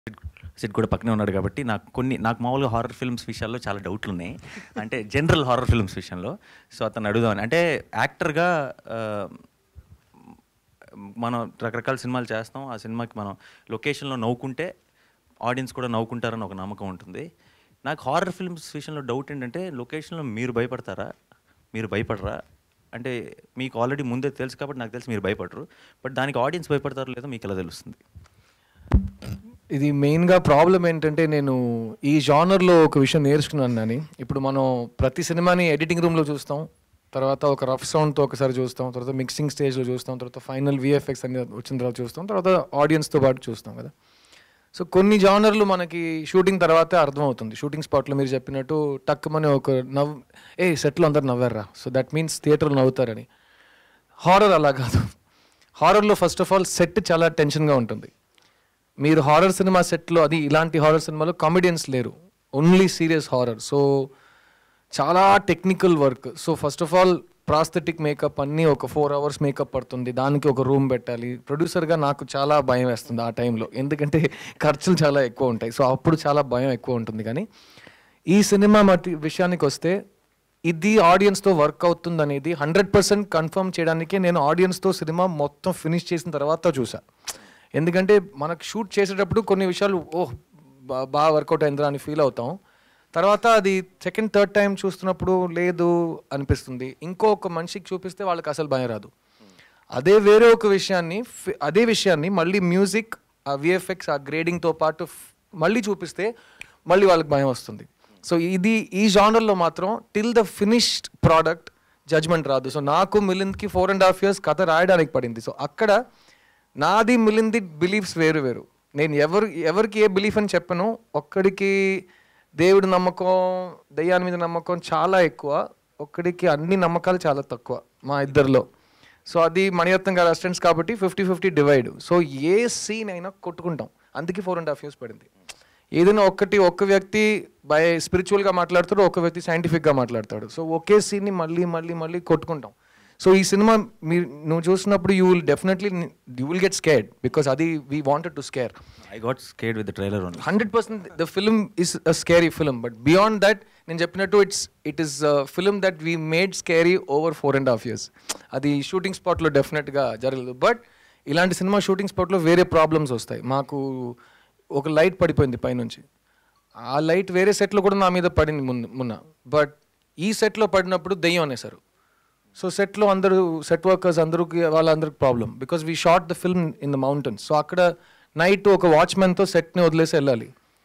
SIT కూడా పక్కనే ఉన్నాడు కాబట్టి నాకు కొన్ని నాకు మామూలుగా హారర్ ఫిల్మ్స్ విషయాల్లో చాలా డౌట్లు ఉన్నాయి అంటే జనరల్ హారర్ ఫిల్మ్స్ విషయంలో సో అతను అడుగుదామని అంటే యాక్టర్గా మనం రకరకాల సినిమాలు చేస్తాం ఆ సినిమాకి మనం లొకేషన్లో నవ్వుకుంటే ఆడియన్స్ కూడా నవ్వుకుంటారని ఒక నమ్మకం ఉంటుంది నాకు హారర్ ఫిల్మ్స్ విషయంలో డౌట్ ఏంటంటే లొకేషన్లో మీరు భయపడతారా మీరు భయపడరా అంటే మీకు ఆల్రెడీ ముందే తెలుసు కాబట్టి నాకు తెలిసి మీరు భయపడరు బట్ దానికి ఆడియన్స్ భయపడతారో లేదో మీకు ఎలా తెలుస్తుంది ఇది మెయిన్గా ప్రాబ్లం ఏంటంటే నేను ఈ జానర్లో ఒక విషయం నేర్చుకున్నాను నాని ఇప్పుడు మనం ప్రతి సినిమాని ఎడిటింగ్ రూమ్లో చూస్తాం తర్వాత ఒక రఫ్ సౌండ్తో ఒకసారి చూస్తాం తర్వాత మిక్సింగ్ స్టేజ్లో చూస్తాం తర్వాత ఫైనల్ విఎఫ్ఎక్స్ అని వచ్చిన తర్వాత చూస్తాం తర్వాత ఆడియన్స్తో పాటు చూస్తాం కదా సో కొన్ని జానర్లు మనకి షూటింగ్ తర్వాతే అర్థమవుతుంది షూటింగ్ స్పాట్లో మీరు చెప్పినట్టు టక్కుమని ఒక నవ్వు ఏ సెట్లో అందరు నవ్వారా సో దట్ మీన్స్ థియేటర్లో నవ్వుతారని హారర్ అలా కాదు హారర్లో ఫస్ట్ ఆఫ్ ఆల్ సెట్ చాలా టెన్షన్గా ఉంటుంది మీరు హారర్ సినిమా సెట్లో అది ఇలాంటి హారర్ సినిమాలో కామెడియన్స్ లేరు ఓన్లీ సీరియస్ హారర్ సో చాలా technical work so first of all prosthetic makeup అన్నీ ఒక ఫోర్ అవర్స్ మేకప్ పడుతుంది దానికి ఒక రూమ్ పెట్టాలి ప్రొడ్యూసర్గా నాకు చాలా భయం వేస్తుంది ఆ టైంలో ఎందుకంటే ఖర్చులు చాలా ఎక్కువ ఉంటాయి సో అప్పుడు చాలా భయం ఎక్కువ ఉంటుంది కానీ ఈ సినిమా మటి విషయానికి వస్తే ఇది ఆడియన్స్తో వర్క్ అవుతుంది అనేది హండ్రెడ్ పర్సెంట్ కన్ఫర్మ్ చేయడానికే నేను ఆడియన్స్తో సినిమా మొత్తం ఫినిష్ చేసిన తర్వాత చూసా ఎందుకంటే మనకు షూట్ చేసేటప్పుడు కొన్ని విషయాలు ఓహ్ బా- బాగా వర్కౌట్ అయిందిరా అని ఫీల్ అవుతాం తర్వాత అది సెకండ్ థర్డ్ టైం చూస్తున్నప్పుడు లేదు అనిపిస్తుంది ఇంకొక మనిషికి చూపిస్తే వాళ్ళకి అసలు భయం రాదు అదే వేరే ఒక విషయాన్ని ఫి- అదే విషయాన్ని మళ్ళీ మ్యూజిక్ ఆ విఎఫ్ఎక్స్ ఆ గ్రేడింగ్తో పాటు ఫ్- మళ్ళీ చూపిస్తే మళ్ళీ వాళ్ళకి భయం వస్తుంది సో ఇది ఈ జానర్లో మాత్రం till the finished product judgement రాదు సో నాకు మిలింద్కి ఫోర్ అండ్ హాఫ్ ఇయర్స్ కథ రాయడానికి పడింది సో అక్కడ నాది మిలింది బిలీఫ్స్ వేరు వేరు నేను ఎవరు ఎవరికి ఏ బిలీఫ్ అని చెప్పను ఒక్కడికి దేవుడి నమ్మకం దయ్యాన్ని మీద నమ్మకం చాలా ఎక్కువ ఒక్కడికి అన్ని నమ్మకాలు చాలా తక్కువ మా ఇద్దరిలో సో అది మణిరత్నం గారు అసిస్టెంట్స్ కాబట్టి ఫిఫ్టీ ఫిఫ్టీ డివైడ్ సో ఏ సీన్ అయినా కొట్టుకుంటాం అందుకే ఫోర్ అండ్ హాఫ్ ఇయర్స్ పడింది ఏదైనా ఒక్కటి ఒక్క వ్యక్తి బై స్పిరిచువల్గా మాట్లాడతాడు ఒక వ్యక్తి సైంటిఫిక్గా మాట్లాడతాడు సో ఒకే సీన్ని మళ్ళీ మళ్ళీ మళ్ళీ కొట్టుకుంటాం సో ఈ సినిమా మీరు నువ్వు చూసినప్పుడు you will definitely you will get scared because అది we wanted to scare I got scared with trailer only hundred percent the film is a scary film but beyond that నేను చెప్పినట్టు it's it is film that we made scary over four and half years అది shooting స్పాట్లో డెఫినెట్గా జరగలేదు but ఇలాంటి cinema shooting స్పాట్లో వేరే problems వస్తాయి మాకు ఒక లైట్ పడిపోయింది పైనుంచి ఆ లైట్ వేరే సెట్లో కూడా నా మీద పడింది ముందు మొన్న బట్ ఈ సెట్లో పడినప్పుడు దెయ్యం అనేసారు సో సెట్లో అందరూ సెట్ వర్కర్స్ అందరికి వాళ్ళందరికి problem because we shot the film in the mountains so అక్కడ నైట్ ఒక వాచ్మెన్తో సెట్ని వదిలేసి వెళ్ళాలి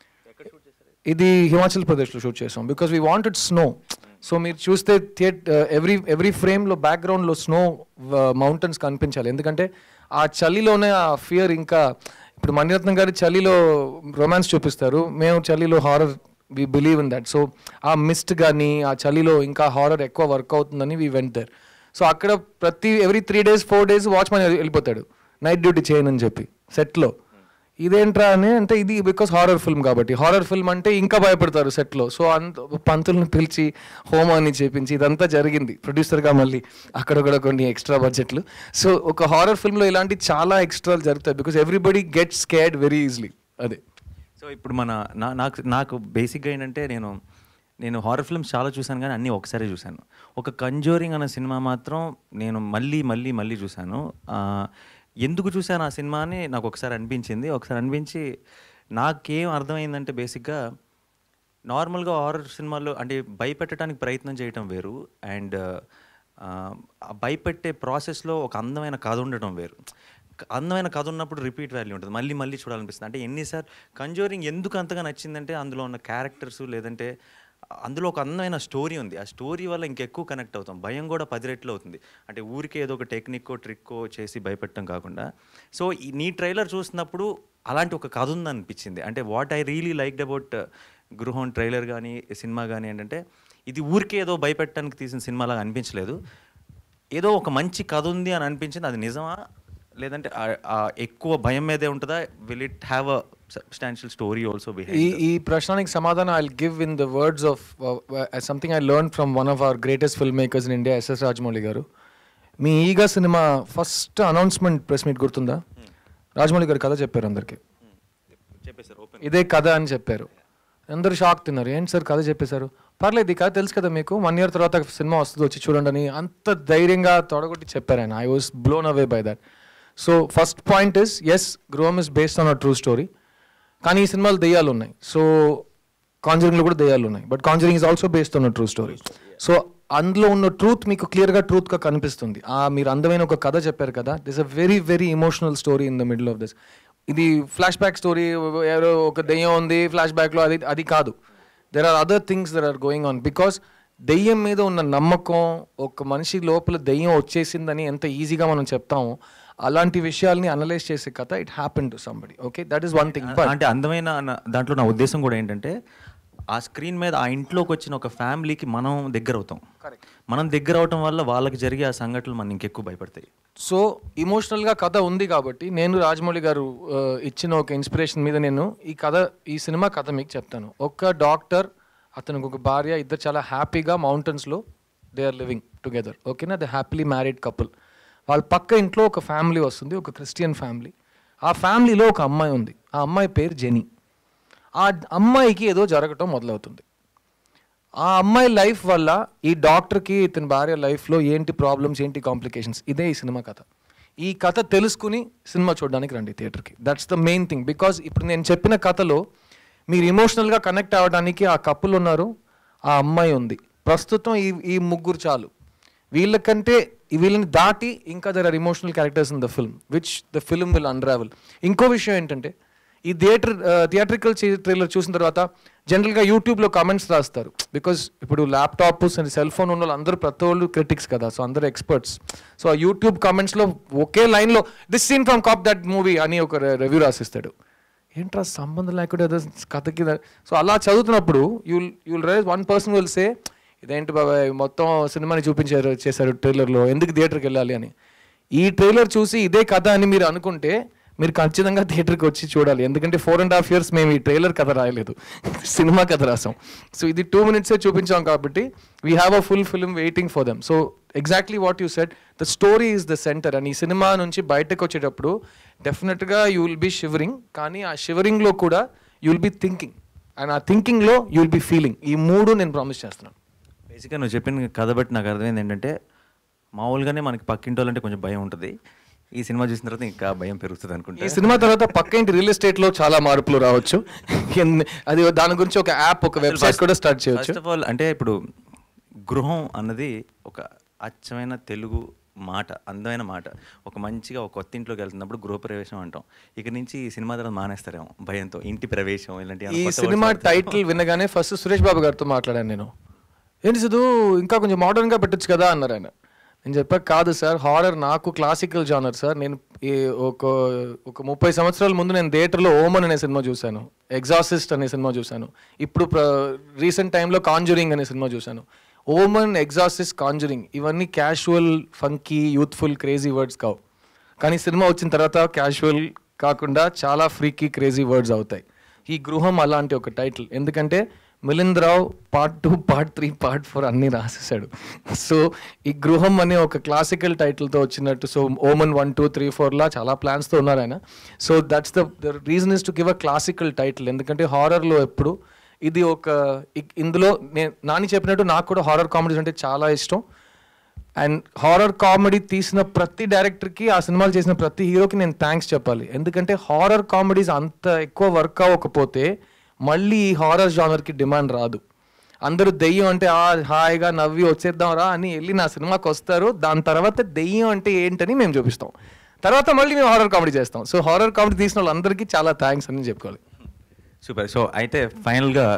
ఇది హిమాచల్ ప్రదేశ్లో షూట్ చేసాం because we wanted snow so మీరు చూస్తే థియేటర్ ఎవ్రీ ఎవ్రీ ఫ్రేమ్లో బ్యాక్గ్రౌండ్లో స్నో మౌంటైన్స్ కనిపించాలి ఎందుకంటే ఆ చలిలోనే ఆ ఫియర్ ఇంకా ఇప్పుడు మణిరత్నం గారి చలిలో రొమాన్స్ చూపిస్తారు మేము చలిలో horror we believe in that so ఆ మిస్ట్ కానీ ఆ చలిలో ఇంకా హారర్ ఎక్కువ వర్క్ అవుతుందని వీ వెంట్ దర్ సో అక్కడ ప్రతి every three days four days watchmen వెళ్ళిపోతాడు నైట్ డ్యూటీ చేయనని చెప్పి సెట్లో ఇదేంట్రా అని అంటే ఇది బికాస్ హారర్ ఫిల్మ్ కాబట్టి హారర్ ఫిల్మ్ అంటే ఇంకా భయపడతారు సెట్లో సో అంత పంతులను పిలిచి హోమాన్ని చేపించి ఇదంతా జరిగింది ప్రొడ్యూసర్గా మళ్ళీ అక్కడ కూడా కొన్ని ఎక్స్ట్రా బడ్జెట్లు సో ఒక హారర్ ఫిల్మ్లో ఇలాంటి చాలా ఎక్స్ట్రాలు జరుగుతాయి because everybody get scared very easily అదే సో ఇప్పుడు మన నా నాకు నాకు బేసిక్గా ఏంటంటే నేను నేను హారర్ ఫిల్మ్స్ చాలా చూశాను కానీ అన్నీ ఒకసారి చూశాను ఒక కంజోరింగ్ అనే సినిమా మాత్రం నేను మళ్ళీ మళ్ళీ మళ్ళీ చూశాను ఆ, ఎందుకు చూశాను ఆ సినిమా అని నాకు ఒకసారి అనిపించింది ఒకసారి అనిపించి నాకేం అర్థమైందంటే బేసిక్గా నార్మల్గా హారర్ సినిమాల్లో అంటే భయపెట్టడానికి ప్రయత్నం చేయటం వేరు అండ్ భయపెట్టే ప్రాసెస్లో ఒక అందమైన కథ ఉండటం వేరు అందమైన కథ ఉన్నప్పుడు రిపీట్ వాల్యూ ఉంటుంది మళ్ళీ మళ్ళీ చూడాలనిపిస్తుంది అంటే ఎన్నిసార్లు కంజోరింగ్ ఎందుకు అంతగా నచ్చిందంటే అందులో ఉన్న క్యారెక్టర్స్ లేదంటే అందులో ఒక అందమైన స్టోరీ ఉంది ఆ స్టోరీ వల్ల ఇంకెక్కువ కనెక్ట్ అవుతాం భయం కూడా పది రెట్లు అవుతుంది అంటే ఊరికే ఏదో ఒక టెక్నిక్కో ట్రిక్కో చేసి భయపెట్టడం కాకుండా సో ఈ నీ ట్రైలర్ చూసినప్పుడు అలాంటి ఒక కథ ఉందనిపించింది అంటే what I really liked about Gruham trailer కానీ సినిమా కానీ ఏంటంటే ఇది ఊరికే ఏదో భయపెట్టడానికి తీసిన సినిమాలాగా అనిపించలేదు ఏదో ఒక మంచి కథ ఉంది అని అనిపించింది అది నిజమా లేదంటే ఆ- ఆ ఎక్కువ భయం మీదే ఉంటుందా will it have a substantial story also ఈ బిహైండ్ ఈ ప్రశ్నకి సమాధానం I give in the words of something I learn from one of our greatest film makers in India SS Rajamouli గారు మీ ఈగా సినిమా ఫస్ట్ అనౌన్స్మెంట్ ప్రెస్ మీట్ గుర్తుందా రాజమౌళి గారు కథ చెప్పారు అందరికి చెప్పేశారు ఓపెన్ ఇదే కథ అని చెప్పారు అందరూ షాక్ తిన్నారు ఏంటి సార్ కథ చెప్పేశారు పర్లేదు ఈ కథ తెలుసు కదా మీకు వన్ ఇయర్ తర్వాత సినిమా వస్తుంది వచ్చి చూడండి అని అంత ధైర్యంగా తొడగొట్టి చెప్పారు ఆయన I was blown away by that so first point is ఎస్ Gruham is based on a true story కానీ ఈ సినిమాలు దెయ్యాలు ఉన్నాయి సో కాంజరింగ్లో కూడా దెయ్యాలు ఉన్నాయి but Conjuring is also based on a true story so అందులో ఉన్న ట్రూత్ మీకు క్లియర్గా ట్రూత్గా కనిపిస్తుంది ఆ మీరు అందమైన ఒక కథ చెప్పారు కదా this a very very emotional story in the middle of this ఇది ఫ్లాష్ బ్యాక్ స్టోరీ ఎవరో ఒక దెయ్యం ఉంది ఫ్లాష్ బ్యాక్లో అది అది కాదు there are other things there are going on because దెయ్యం మీద ఉన్న నమ్మకం ఒక మనిషి లోపల దెయ్యం వచ్చేసిందని ఎంత ఈజీగా మనం చెప్తామో అలాంటి విషయాల్ని అనలైజ్ చేసే కథ it happen to somebody okay that is one thing but అంటే అందమైన అన్న- దాంట్లో నా ఉద్దేశం కూడా ఏంటంటే ఆ స్క్రీన్ మీద ఆ ఇంట్లోకి వచ్చిన ఒక ఫ్యామిలీకి మనం దగ్గర అవుతాం మనం దగ్గర అవటం వల్ల వాళ్ళకి జరిగే ఆ సంఘటనలు మనం ఇంకెక్కువ భయపడతాయి సో ఇమోషనల్గా కథ ఉంది కాబట్టి నేను రాజమౌళి గారు ఆ, ఇచ్చిన ఒక ఇన్స్పిరేషన్ మీద నేను ఈ కథ ఈ సినిమా కథ మీకు చెప్తాను ఒక డాక్టర్ అతనికి ఒక భార్య ఇద్దరు చాలా హ్యాపీగా మౌంటైన్స్లో దే ఆర్ లివింగ్ టుగెదర్ ఓకేనా ద హ్యాపీలీ మ్యారీడ్ కపుల్ వాళ్ళ పక్క ఇంట్లో ఒక ఫ్యామిలీ వస్తుంది ఒక క్రిస్టియన్ ఫ్యామిలీ ఆ ఫ్యామిలీలో ఒక అమ్మాయి ఉంది ఆ అమ్మాయి పేరు జెనీ ఆ అమ్మాయికి ఏదో జరగటం మొదలవుతుంది ఆ అమ్మాయి లైఫ్ వల్ల ఈ డాక్టర్కి ఇతని భార్య లైఫ్లో ఏంటి ప్రాబ్లమ్స్ ఏంటి కాంప్లికేషన్స్ ఇదే ఈ సినిమా కథ ఈ కథ తెలుసుకుని సినిమా చూడడానికి రండి థియేటర్కి that's the main thing because ఇప్పుడు నేను చెప్పిన కథలో మీరు ఇమోషనల్గా కనెక్ట్ అవ్వడానికి ఆ కప్పులు ఉన్నారు ఆ అమ్మాయి ఉంది ప్రస్తుతం ఈ ఈ ముగ్గురు చాలు వీళ్ళకంటే వీళ్ళని దాటి ఇంకా there are emotional characters in the film which the film will unravel ఇంకో విషయం ఏంటంటే ఈ థియేటర్ థియేట్రికల్ ట్రైలర్ చూసిన తర్వాత జనరల్గా యూట్యూబ్లో కామెంట్స్ రాస్తారు బికాజ్ ఇప్పుడు ల్యాప్టాప్ సెల్ ఫోన్ ఉన్న వాళ్ళు అందరూ ప్రతి వాళ్ళు క్రిటిక్స్ కదా సో అందరూ ఎక్స్పర్ట్స్ సో ఆ యూట్యూబ్ కామెంట్స్లో ఒకే లైన్లో this scene from cop that movie అని ఒక రివ్యూ రాసిస్తాడు ఏంట్రా సంబంధం లేకుండా ఏదో కథకి సో అలా చదువుతున్నప్పుడు you'll you'll rise one person will say ఇదేంటి బాబాయ్ మొత్తం సినిమాని చూపించారు చేశారు ట్రైలర్లో ఎందుకు థియేటర్కి వెళ్ళాలి అని ఈ ట్రైలర్ చూసి ఇదే కథ అని మీరు అనుకుంటే మీరు ఖచ్చితంగా థియేటర్కి వచ్చి చూడాలి ఎందుకంటే ఫోర్ అండ్ హాఫ్ ఇయర్స్ మేము ఈ ట్రైలర్ కథ రాయలేదు సినిమా కథ రాసాం సో ఇది టూ మినిట్సే చూపించాం కాబట్టి we have a full film waiting for them so exactly what you set the story is the centre and ఈ సినిమా నుంచి బయటకు వచ్చేటప్పుడు డెఫినెట్గా యూ విల్ బీ షివరింగ్ కానీ ఆ షివరింగ్లో కూడా you will be thinking and ఆ థింకింగ్లో యూ విల్ బీ ఫీలింగ్ ఈ మూడు నేను ప్రామిస్ చేస్తున్నాను బేసిక్గా నువ్వు చెప్పిన కథ బట్టి నాకు అర్థమైంది ఏంటంటే మామూలుగానే మనకి పక్కింటి వాళ్ళంటే కొంచెం భయం ఉంటుంది ఈ సినిమా చూసిన తర్వాత ఇంకా భయం పెరుగుతుంది ఈ అనుకుంటా సినిమా తర్వాత పక్క ఇంటి రియల్ ఎస్టేట్ లో చాలా మార్పులు రావచ్చు ఎన్- అది దాని గురించి ఒక యాప్ ఒక వెబ్సైట్ కూడా స్టార్ట్ చేయొచ్చు ఫస్ట్ ఆఫ్ ఆల్ అంటే ఇప్పుడు గృహం అన్నది ఒక అచ్చమైన తెలుగు మాట అందమైన మాట ఒక మంచిగా ఒక కొత్త ఇంట్లోకి వెళ్తున్నప్పుడు గృహప్రవేశం అంటాం ఇక నుంచి ఈ సినిమా తర్వాత మానేస్తారేమో భయంతో ఇంటి ప్రవేశం ఇలాంటి ఈ సినిమా టైటిల్ వినగానే ఫస్ట్ సురేష్ బాబు గారితో మాట్లాడాను నేను ఏంటి సిద్ధు ఇంకా కొంచెం మోడర్న్ గా పెట్టొచ్చు కదా అన్నారు ఆయన నేను చెప్పా కాదు సార్ హారర్ నాకు క్లాసికల్ జానర్ సార్ నేను ఈ ఒక ఒక ముప్పై సంవత్సరాల ముందు నేను థియేటర్లో ఓమన్ అనే సినిమా చూశాను ఎగ్జాసిస్ట్ అనే సినిమా చూశాను ఇప్పుడు రీసెంట్ టైంలో కాంజురింగ్ అనే సినిమా చూశాను ఓమన్ ఎగ్జాసిస్ట్ కాంజురింగ్ ఇవన్నీ క్యాషువల్ ఫంకీ యూత్ఫుల్ క్రేజీ వర్డ్స్ కావు కానీ సినిమా వచ్చిన తర్వాత క్యాజువల్ కాకుండా చాలా ఫ్రీకీ క్రేజీ వర్డ్స్ అవుతాయి ఈ గృహం అలాంటి ఒక టైటిల్ ఎందుకంటే Milind Rao part two part three part four అన్నీ రాసేసాడు సో ఈ గృహం అనే ఒక క్లాసికల్ టైటిల్తో వచ్చినట్టు so Omen one two three ఫోర్లా చాలా ప్లాన్స్తో ఉన్నారు ఆయన so that's the the reason is to give a classical title ఎందుకంటే హారర్లో ఎప్పుడు ఇది ఒక ఇ- ఇందులో నేను నాని చెప్పినట్టు నాకు కూడా హారర్ కామెడీస్ అంటే చాలా ఇష్టం అండ్ హారర్ కామెడీ తీసిన ప్రతి డైరెక్టర్కి ఆ సినిమాలు చేసిన ప్రతి హీరోకి నేను థ్యాంక్స్ చెప్పాలి ఎందుకంటే హారర్ కామెడీస్ అంత ఎక్కువ వర్క్ అవ్వకపోతే మళ్ళీ ఈ హారర్ జానర్కి డిమాండ్ రాదు అందరూ దెయ్యం అంటే ఆ హాయిగా నవ్వి వచ్చేద్దాం రా అని వెళ్ళి నా సినిమాకి వస్తారు దాని తర్వాత దెయ్యం అంటే ఏంటని మేము చూపిస్తాం తర్వాత మళ్ళీ మేము హారర్ కామెడీ చేస్తాం సో హారర్ కామెడీ తీసిన వాళ్ళందరికీ చాలా థ్యాంక్స్ అని చెప్పుకోవాలి సూపర్ సో అయితే ఫైనల్గా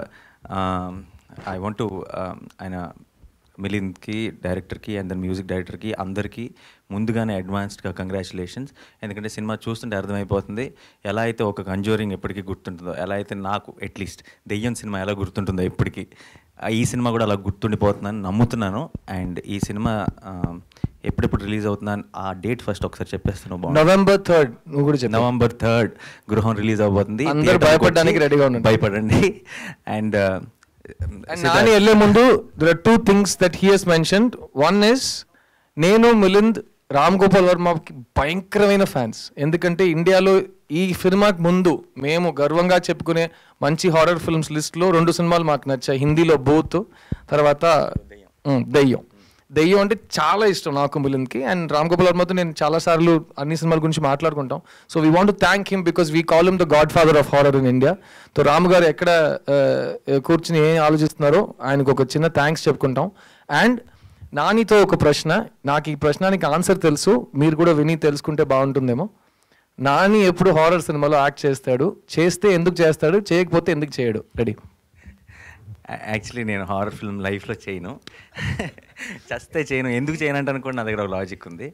ఐ వాంట్ టు ఆయన మిలింద్కి డైరెక్టర్కి అండ్ దెన్ మ్యూజిక్ డైరెక్టర్కి అందరికీ ముందుగానే అడ్వాన్స్డ్గా కంగ్రాచులేషన్స్ ఎందుకంటే సినిమా చూస్తుంటే అర్థమైపోతుంది ఎలా అయితే ఒక కంజోరింగ్ ఎప్పటికీ గుర్తుంటుందో ఎలా అయితే నాకు అట్లీస్ట్ దెయ్యం సినిమా ఎలా గుర్తుంటుందో ఎప్పటికీ ఆ ఈ సినిమా కూడా అలా గుర్తుండిపోతుందని నమ్ముతున్నాను అండ్ ఈ సినిమా ఆ, ఎప్పుడెప్పుడు రిలీజ్ అవుతుందని ఆ డేట్ ఫస్ట్ ఒకసారి చెప్పేస్తాను బాగుంది నవంబర్ థర్డ్ నువ్వు కూడా చెప్పు నవంబర్ థర్డ్ గృహం రిలీజ్ అవబోతుంది అందరూ థియేటర్కి భయపడడానికి వచ్చి రెడీగా ఉండండి. భయపడండి అండ్ అండ్ నాని వెళ్ళే ముందు there are two things that he has mentioned one is నేను మిలింద్ రామ్ గోపాల్ వర్మకి భయంకరమైన ఫ్యాన్స్ ఎందుకంటే ఇండియాలో ఈ సినిమాకి ముందు మేము గర్వంగా చెప్పుకునే మంచి హారర్ ఫిల్మ్స్ లిస్ట్లో రెండు సినిమాలు మాకు నచ్చాయి హిందీలో బూత్ తర్వాత ఉమ్, దెయ్యం దెయ్యం అంటే చాలా ఇష్టం నాకు మిలిన్కి అండ్ రామ్ గోపాల్ వర్మతో నేను చాలా సార్లు అన్ని సినిమాల గురించి మాట్లాడుకుంటాం so we want thank him because we call him the godfather of horror in India so Ram గారు ఎక్కడ ఆ, కూర్చుని ఏం ఆలోచిస్తున్నారో ఆయనకు ఒక చిన్న థ్యాంక్స్ చెప్పుకుంటాం అండ్ నానితో ఒక ప్రశ్న నాకు ఈ ప్రశ్నానికి ఆన్సర్ తెలుసు మీరు కూడా విని తెలుసుకుంటే బాగుంటుందేమో నాని ఎప్పుడు హారర్ సినిమాలో యాక్ట్ చేస్తాడు చేస్తే ఎందుకు చేస్తాడు చేయకపోతే ఎందుకు చేయడు రెడీ యాక్చువల్లీ నేను హారర్ ఫిల్మ్ లైఫ్లో చేయను చస్తే చేయను ఎందుకు చేయను అంటే కూడా నా దగ్గర ఒక లాజిక్ ఉంది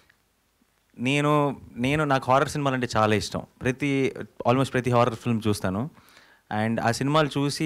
నేను నేను నాకు హారర్ సినిమాలు అంటే చాలా ఇష్టం ప్రతి ఆల్మోస్ట్ ప్రతి హారర్ ఫిల్మ్ చూస్తాను అండ్ ఆ సినిమాలు చూసి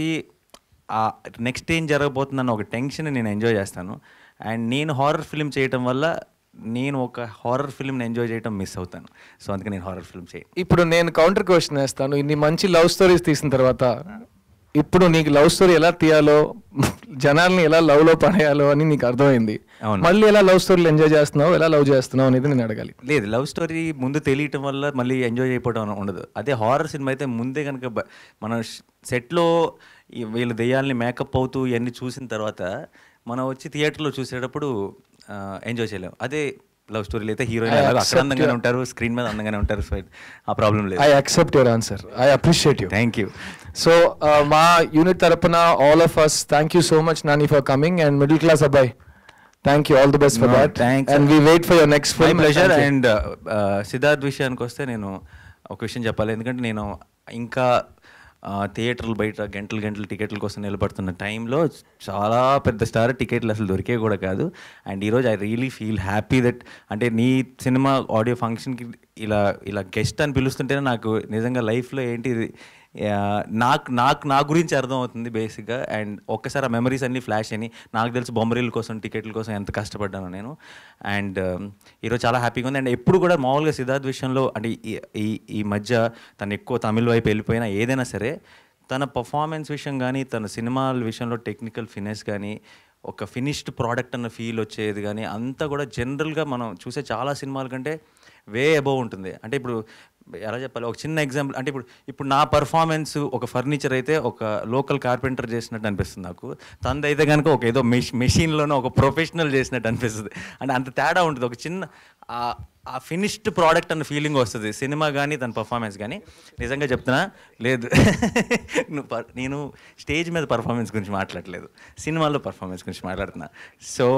ఆ నెక్స్ట్ ఏం జరగబోతుందన్న ఒక టెన్షన్ నేను ఎంజాయ్ చేస్తాను అండ్ నేను హారర్ ఫిల్మ్ చేయటం వల్ల నేను ఒక హారర్ ఫిల్మ్ని ఎంజాయ్ చేయటం మిస్ అవుతాను సో అందుకే నేను హారర్ ఫిల్మ్ చేయను ఇప్పుడు నేను కౌంటర్ క్వశ్చన్ వేస్తాను ఇన్ని మంచి లవ్ స్టోరీస్ తీసిన తర్వాత ఇప్పుడు నీకు లవ్ స్టోరీ ఎలా తీయాలో జనాల్ని ఎలా లవ్ లో పడేయాలో అని నీకు అర్థమైంది అవును. మళ్ళీ ఎలా లవ్ స్టోరీలు ఎంజాయ్ చేస్తున్నావు ఎలా లవ్ చేస్తున్నావు అనేది నేను అడగాలి లేదు లవ్ స్టోరీ ముందు తెలియటం వల్ల మళ్ళీ ఎంజాయ్ చేయకపోవడం ఉండదు అదే హారర్ సినిమా అయితే ముందే కనుక బ- మనం సెట్లో వీళ్ళ దెయ్యాల్ని మేకప్ అవుతూ ఇవన్నీ చూసిన తర్వాత మనం వచ్చి థియేటర్లో చూసేటప్పుడు ఎంజాయ్ చేయలేం అదే లవ్ స్టోరీలు అయితే హీరోయిన్ I అక్కడ accept అందంగానే your- ఉంటారు స్క్రీన్ మీద అందంగానే ఉంటారు సో ఆ ప్రాబ్లం లేదు I accept your answer I appreciate you thank you so మా యూనిట్ తరపున all of us thank you so much Nani for coming and middle class అబ్బాయి thank you all the best for No, that thanks. And we wait for your next my film pleasure and Siddharth విషయానికి వస్తే నేను ఒక విషయం చెప్పాలి ఎందుకంటే నేను ఇంకా థియేటర్లు బయట గంటలు గంటలు టికెట్ల కోసం నిలబడుతున్న టైంలో చాలా పెద్ద స్టార్ టికెట్లు అసలు దొరికే కూడా కాదు అండ్ ఈరోజు I really feel happy that అంటే నీ సినిమా ఆడియో ఫంక్షన్కి ఇలా ఇలా గెస్ట్ అని పిలుస్తుంటేనే నాకు నిజంగా లైఫ్లో ఏంటి ఇది ఆ, నాకు నాకు నా గురించి అర్థమవుతుంది బేసిక్గా అండ్ ఒక్కసారి ఆ మెమరీస్ అన్నీ ఫ్లాష్ అని నాకు తెలుసు బొమ్మరీల కోసం టికెట్ల కోసం ఎంత కష్టపడ్డాను నేను అండ్ ఈరోజు చాలా హ్యాపీగా ఉంది అండ్ ఎప్పుడు కూడా మామూలుగా సిద్ధార్థ్ విషయంలో అంటే ఈ- ఈ ఈ మధ్య తను ఎక్కువ తమిళ వైపు వెళ్ళిపోయినా ఏదైనా సరే తన పర్ఫార్మెన్స్ విషయం కానీ తన సినిమాల విషయంలో టెక్నికల్ ఫినెస్ కానీ ఒక ఫినిష్డ్ ప్రోడక్ట్ అన్న ఫీల్ వచ్చేది కానీ అంతా కూడా జనరల్గా మనం చూసే చాలా సినిమాల కంటే వే అబౌవ్ ఉంటుంది అంటే ఇప్పుడు ఎలా చెప్పాలి ఒక చిన్న ఎగ్జాంపుల్ అంటే ఇప్పుడు ఇప్పుడు నా పర్ఫార్మెన్స్ ఒక ఫర్నిచర్ అయితే ఒక లోకల్ కార్పెంటర్ చేసినట్టు అనిపిస్తుంది నాకు తనది అయితే కనుక ఒక ఏదో మెష్ మెషిన్లోనే ఒక ప్రొఫెషనల్ చేసినట్టు అనిపిస్తుంది అంటే అంత తేడా ఉంటుంది ఒక చిన్న ఆ- ఆ ఫినిష్డ్ ప్రోడక్ట్ అన్న ఫీలింగ్ వస్తుంది సినిమా కానీ తన పర్ఫార్మెన్స్ కానీ నిజంగా చెప్తున్నా లేదు నువ్వు పర్- నేను స్టేజ్ మీద పర్ఫార్మెన్స్ గురించి మాట్లాడలేదు సినిమాలో పర్ఫార్మెన్స్ గురించి మాట్లాడుతున్నా so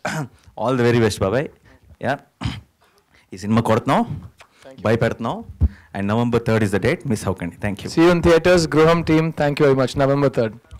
all the very best బాబాయ్ యా ఈ సినిమా కొడుతున్నాం భయపెడుతున్నాం and November third is the date miss అవ్వకండి thank you see in theatres Gruham team thank you very much November third